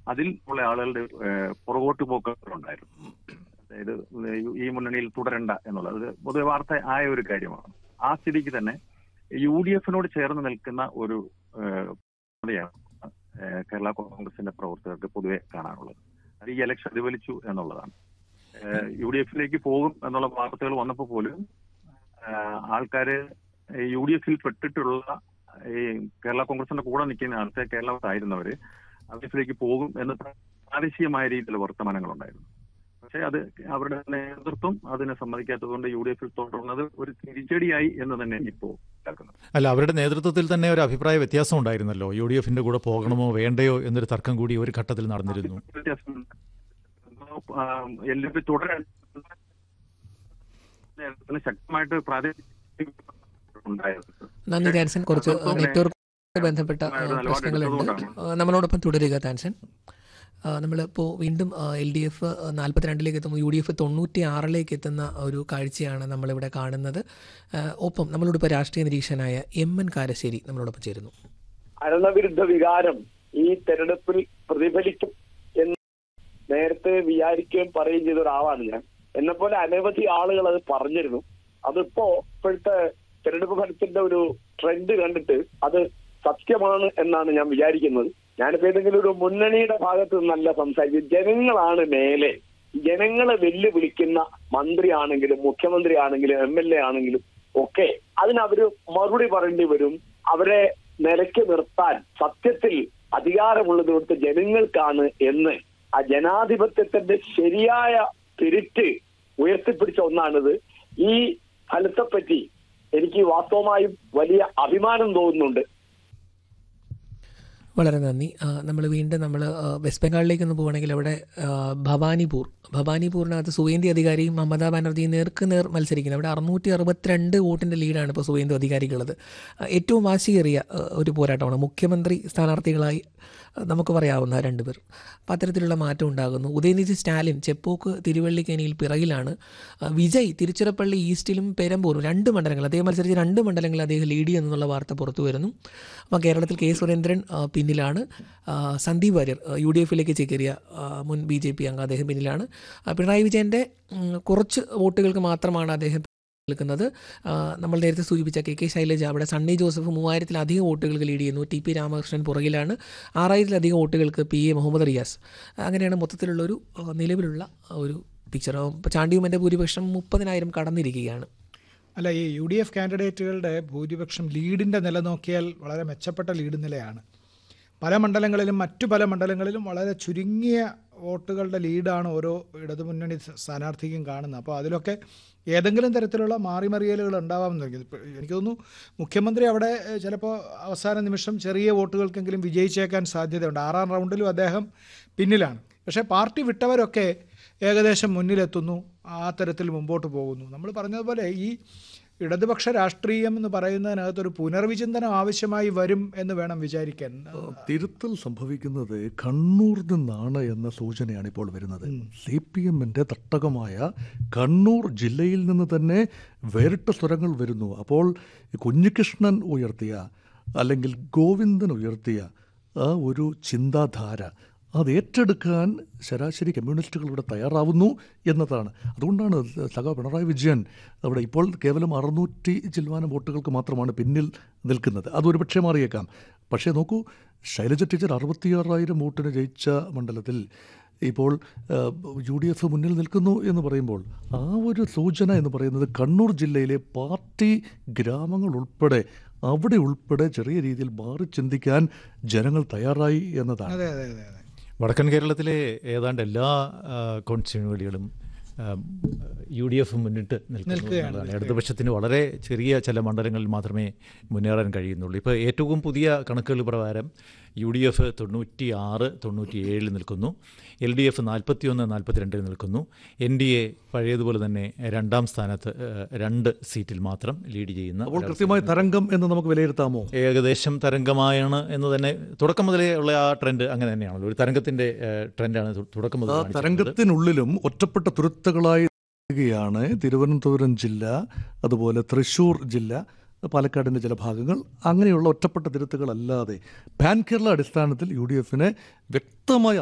അതിൽ ഉള്ള ആളുകളുടെ ഏഹ്, പുറകോട്ട് പോക്കുണ്ടായിരുന്നു അതായത് ഈ മുന്നണിയിൽ തുടരണ്ട എന്നുള്ളത് അത് പൊതുവെ വാർത്ത ആയ ഒരു കാര്യമാണ് ആ സ്ഥിതിക്ക് തന്നെ യു ഡി എഫിനോട് ചേർന്ന് നിൽക്കുന്ന ഒരു ഏഹ്, പ്രവണതയാണ്, ഏഹ്, കേരള കോൺഗ്രസിന്റെ പ്രവർത്തകർക്ക് പൊതുവെ കാണാനുള്ളത് അത് ഈ ഇലക്ഷൻ പ്രതിഫലിച്ചു എന്നുള്ളതാണ് യു ഡി എഫിലേക്ക് പോകും എന്നുള്ള വാർത്തകൾ വന്നപ്പോൾ പോലും ഏഹ്, ആൾക്കാര് യു ഡി എഫിൽ പെട്ടിട്ടുള്ള ഈ കേരള കോൺഗ്രസിന്റെ കൂടെ നിൽക്കുന്ന ആൾക്കാർ കേരളത്തിലായിരുന്നവര് അതിലേക്ക് പോകും എന്ന് പ്രാദേശികമായ രീതിയിലുള്ള വർത്തമാനങ്ങൾ ഉണ്ടായിരുന്നു പക്ഷേ അത് അവരുടെ നേതൃത്വം അതിനെ സമ്മതിക്കാത്തതുകൊണ്ട് യു ഡി എഫിൽ തുടർന്നത് ഒരു തിരിച്ചടിയായി എന്ന് തന്നെ ഇപ്പോ കേൾക്കുന്നത് അല്ല അവരുടെ നേതൃത്വത്തിൽ തന്നെ ഒരു അഭിപ്രായ വ്യത്യാസം ഉണ്ടായിരുന്നല്ലോ യു ഡി എഫിന്റെ കൂടെ പോകണമോ വേണ്ടയോ എന്നൊരു തർക്കം കൂടി ഒരു ഘട്ടത്തിൽ നടന്നിരുന്നു വ്യത്യാസം എൽ ഡി എഫ് തുടരാൻ നേതൃത്വത്തിന് ശക്തമായിട്ട് പ്രാദേശിക ഉണ്ടായിരുന്നു നന്ദി താൻസൻ കുറച്ച് അതൊക്കെ നെറ്റ്വർക്ക് ബന്ധപ്പെട്ട ആ, നിലപാട് പ്രശ്നങ്ങളുണ്ട് എടുത്തതുകൊണ്ടാണ്. ആ, നമ്മളോടൊപ്പം തുടരുക താൻസൻ നമ്മളിപ്പോൾ വീണ്ടും എൽ ഡി എഫ് നാൽപ്പത്തിരണ്ടിലേക്ക് എത്തുമ്പോൾ യു ഡി എഫ് തൊണ്ണൂറ്റി ആറിലേക്ക് എത്തുന്ന ഒരു കാഴ്ചയാണ് നമ്മളിവിടെ കാണുന്നത് ആ, ഒപ്പം നമ്മളോടൊപ്പം രാഷ്ട്രീയ നിരീക്ഷകനായ എം എൻ കാരശ്ശേരി നമ്മളോടൊപ്പം ചേരുന്നു ഭരണവിരുദ്ധ വികാരം ഈ തെരഞ്ഞെടുപ്പിൽ പ്രതിഫലിക്കും എന്ന് നേരത്തെ വിചാരിക്കുകയും പറയുകയും ചെയ്ത ഒരാളാണ് ഞാൻ എന്നെ പോലെ അനവധി ആളുകൾ അത് പറഞ്ഞിരുന്നു അതിപ്പോ ഇപ്പോഴത്തെ തെരഞ്ഞെടുപ്പ് ഫലത്തിന്റെ ഒരു ട്രെൻഡ് കണ്ടിട്ട് അത് സത്യമാണ് എന്നാണ് ഞാൻ വിചാരിക്കുന്നത് ഞാനിപ്പോ ഏതെങ്കിലും ഒരു മുന്നണിയുടെ ഭാഗത്ത് നിന്നല്ല സംസാരിച്ചത് ജനങ്ങളാണ് മേലെ ജനങ്ങളെ വെല്ലുവിളിക്കുന്ന മന്ത്രിയാണെങ്കിലും മുഖ്യമന്ത്രി ആണെങ്കിലും എം എൽ എ ആണെങ്കിലും ഒക്കെ അതിനവര് മറുപടി പറയേണ്ടി വരും അവരെ നിലയ്ക്ക് നിർത്താൻ സത്യത്തിൽ അധികാരമുള്ളത് ഇവിടുത്തെ ജനങ്ങൾക്കാണ് എന്ന് ആ ജനാധിപത്യത്തിന്റെ ശരിയായ തിരിറ്റ് ഉയർത്തിപ്പിടിച്ച ഒന്നാണിത് ഈ ഫലത്തെപ്പറ്റി എനിക്ക് വാസ്തവമായും വലിയ അഭിമാനം തോന്നുന്നുണ്ട് വളരെ നന്ദി നമ്മൾ വീണ്ടും നമ്മൾ വെസ്റ്റ് ബംഗാളിലേക്ക് ഒന്ന് പോവുകയാണെങ്കിൽ അവിടെ ആ, ഭവാനിപൂർ ഭവാനിപൂരിനകത്ത് സുവേന്ദി അധികാരിയും മമതാ ബാനർജിയും നേർക്ക് നേർ മത്സരിക്കുന്നത് അവിടെ അറുന്നൂറ്റി അറുപത്തിരണ്ട് വോട്ടിൻ്റെ ലീഡാണ് ഇപ്പോൾ സുവേന്ദു അധികാരികളുള്ളത് ആ, ഏറ്റവും വാശിയേറിയ ആ, ഒരു പോരാട്ടമാണ് മുഖ്യമന്ത്രി സ്ഥാനാർത്ഥികളായി ആ, നമുക്ക് പറയാവുന്ന രണ്ടുപേർ അപ്പം അത്തരത്തിലുള്ള മാറ്റം ഉണ്ടാകുന്നു ഉദയനിധി സ്റ്റാലിൻ ചെപ്പോക്ക് തിരുവള്ളിക്കേനിയിൽ പിറകിലാണ് ആ, വിജയ് തിരുച്ചിറപ്പള്ളി ഈസ്റ്റിലും പെരമ്പൂരും രണ്ട് മണ്ഡലങ്ങൾ അദ്ദേഹം മത്സരിച്ച രണ്ട് മണ്ഡലങ്ങളിൽ അദ്ദേഹം ലീഡ് ചെയ്യുന്നുള്ള വാർത്ത പുറത്തു വരുന്നു അപ്പം കേരളത്തിൽ കെ സുരേന്ദ്രൻ ആ, പിന്നിലാണ് ആ, സന്ദീപ് വാര്യർ ആ, യു ഡി എഫിലേക്ക് ചേക്കേറിയ ആ, മുൻ ബി ജെ പി അംഗം അദ്ദേഹം പിന്നിലാണ് ആ, പിണറായി വിജയൻ്റെ ഉം, കുറച്ച് വോട്ടുകൾക്ക് മാത്രമാണ് അദ്ദേഹം നിൽക്കുന്നത് ആ, നമ്മൾ നേരത്തെ സൂചിപ്പിച്ച കെ കെ ശൈലജ അവിടെ സണ്ണി ജോസഫ് മൂവായിരത്തിലധികം വോട്ടുകൾക്ക് ലീഡ് ചെയ്യുന്നു ടി പി രാമകൃഷ്ണൻ പുറകിലാണ് ആറായിരത്തിലധികം വോട്ടുകൾക്ക് പി എ മുഹമ്മദ് റിയാസ് അങ്ങനെയാണ് മൊത്തത്തിലുള്ളൊരു ആ, നിലവിലുള്ള ആ ഒരു പിക്ചർ ഇപ്പോൾ ചാണ്ടിയുമൻ്റെ ഭൂരിപക്ഷം മുപ്പതിനായിരം കടന്നിരിക്കുകയാണ് അല്ല ഈ യു ഡി എഫ് കാൻഡിഡേറ്റുകളുടെ ഭൂരിപക്ഷം ലീഡിൻ്റെ നില നോക്കിയാൽ വളരെ മെച്ചപ്പെട്ട ലീഡ് നിലയാണ് പല മണ്ഡലങ്ങളിലും മറ്റു പല മണ്ഡലങ്ങളിലും വളരെ ചുരുങ്ങിയ വോട്ടുകളുടെ ലീഡാണ് ഓരോ ഇടതുമുന്നണി സ്ഥാനാർത്ഥിക്കും കാണുന്നത് അപ്പോൾ അതിലൊക്കെ ഏതെങ്കിലും തരത്തിലുള്ള മാറിമറിയലുകൾ ഉണ്ടാവാമെന്ന് എനിക്ക് ഇപ്പ- എനിക്ക് തോന്നുന്നു മുഖ്യമന്ത്രി അവിടെ ഏഹ്, ചിലപ്പോൾ അവസാന നിമിഷം ചെറിയ വോട്ടുകൾക്കെങ്കിലും വിജയിച്ചേക്കാൻ സാധ്യതയുണ്ട് ആറാം റൗണ്ടിലും അദ്ദേഹം പിന്നിലാണ് പക്ഷേ പാർട്ടി വിട്ടവരൊക്കെ ഏകദേശം മുന്നിലെത്തുന്നു ആ തരത്തിൽ മുമ്പോട്ട് പോകുന്നു നമ്മൾ പറഞ്ഞതുപോലെ ഈ ഇടതുപക്ഷ രാഷ്ട്രീയം എന്ന് പറയുന്നതിനകത്ത് ഒരു പുനർവിചിന്തനം ആവശ്യമായി വരും എന്ന് വേണം വിചാരിക്കാൻ തിരുത്തൽ സംഭവിക്കുന്നത് കണ്ണൂർ നിന്നാണ് എന്ന സൂചനയാണ് ഇപ്പോൾ വരുന്നത് സി പി എമ്മിൻ്റെ തട്ടകമായ കണ്ണൂർ ജില്ലയിൽ നിന്ന് തന്നെ വേറിട്ട സ്വരങ്ങൾ വരുന്നു അപ്പോൾ കുഞ്ഞികൃഷ്ണൻ ഉയർത്തിയ അല്ലെങ്കിൽ ഗോവിന്ദൻ ഉയർത്തിയ ആ ഒരു ചിന്താധാര അത് ഏറ്റെടുക്കാൻ ശരാശരി കമ്മ്യൂണിസ്റ്റുകൾ ഇവിടെ തയ്യാറാവുന്നു എന്നതാണ് അതുകൊണ്ടാണ് സഖാ പിണറായി വിജയൻ അവിടെ ഇപ്പോൾ കേവലം അറുന്നൂറ്റി ചില്ലുവാനം വോട്ടുകൾക്ക് മാത്രമാണ് പിന്നിൽ നിൽക്കുന്നത് അതൊരു പക്ഷേ മാറിയേക്കാം പക്ഷേ നോക്കൂ ശൈലജ ടീച്ചർ അറുപത്തിയാറായിരം വോട്ടിന് ജയിച്ച മണ്ഡലത്തിൽ ഇപ്പോൾ യു ഡി എഫ് മുന്നിൽ നിൽക്കുന്നു എന്ന് പറയുമ്പോൾ ആ ഒരു സൂചന എന്ന് പറയുന്നത് കണ്ണൂർ ജില്ലയിലെ പാർട്ടി ഗ്രാമങ്ങൾ ഉൾപ്പെടെ അവിടെ ഉൾപ്പെടെ ചെറിയ രീതിയിൽ മാറി ചിന്തിക്കാൻ ജനങ്ങൾ തയ്യാറായി എന്നതാണ് അതെ അതെ അതെ അതെ വടക്കൻ കേരളത്തിലെ ഏതാണ്ട് എല്ലാ കോൺസ്റ്റിറ്റ്യൂണിറ്റികളും യു ഡി എഫ് മുന്നിട്ട് നിൽക്കുന്നു നിൽക്കുകയാണ്, എന്നുള്ളതാണ് ഇടതുപക്ഷത്തിന് വളരെ ചെറിയ ചില മണ്ഡലങ്ങളിൽ മാത്രമേ മുന്നേറാൻ കഴിയുന്നുള്ളൂ ഇപ്പോൾ ഏറ്റവും പുതിയ കണക്കുകൾ പ്രകാരം യു ഡി എഫ് തൊണ്ണൂറ്റി ആറ് തൊണ്ണൂറ്റി ഏഴിൽ നിൽക്കുന്നു എൽ ഡി എഫ് നാൽപ്പത്തി ഒന്ന് നാൽപ്പത്തിരണ്ടിൽ നിൽക്കുന്നു എൻ ഡി എ പഴയതുപോലെ തന്നെ രണ്ടാം സ്ഥാനത്ത് ഏഹ്, രണ്ട് സീറ്റിൽ മാത്രം ലീഡ് ചെയ്യുന്ന അപ്പോൾ ഒരവസ്ഥ. കൃത്യമായ തരംഗം എന്ന് നമുക്ക് വിലയിരുത്താമോ ഏകദേശം തരംഗമാണ് എന്ന് തന്നെ തുടക്കം മുതലേ ഉള്ള ആ ട്രെൻഡ് അങ്ങനെ തന്നെയാണല്ലോ ഒരു തരംഗത്തിൻ്റെ ഏഹ്, ട്രെൻഡാണ് തു- തുടക്കം മുതൽ ആ കാണിച്ചിട്ടുള്ളത്. തരംഗത്തിനുള്ളിലും ഒറ്റപ്പെട്ട തുരുത്തുകളായി ാണ് തിരുവനന്തപുരം ജില്ല അതുപോലെ തൃശ്ശൂർ ജില്ല പാലക്കാടിൻ്റെ ചില ഭാഗങ്ങൾ അങ്ങനെയുള്ള ഒറ്റപ്പെട്ട തിരുത്തുകളല്ലാതെ പാൻ കേരള അടിസ്ഥാനത്തിൽ യു ഡി എഫിനെ വ്യക്തമായ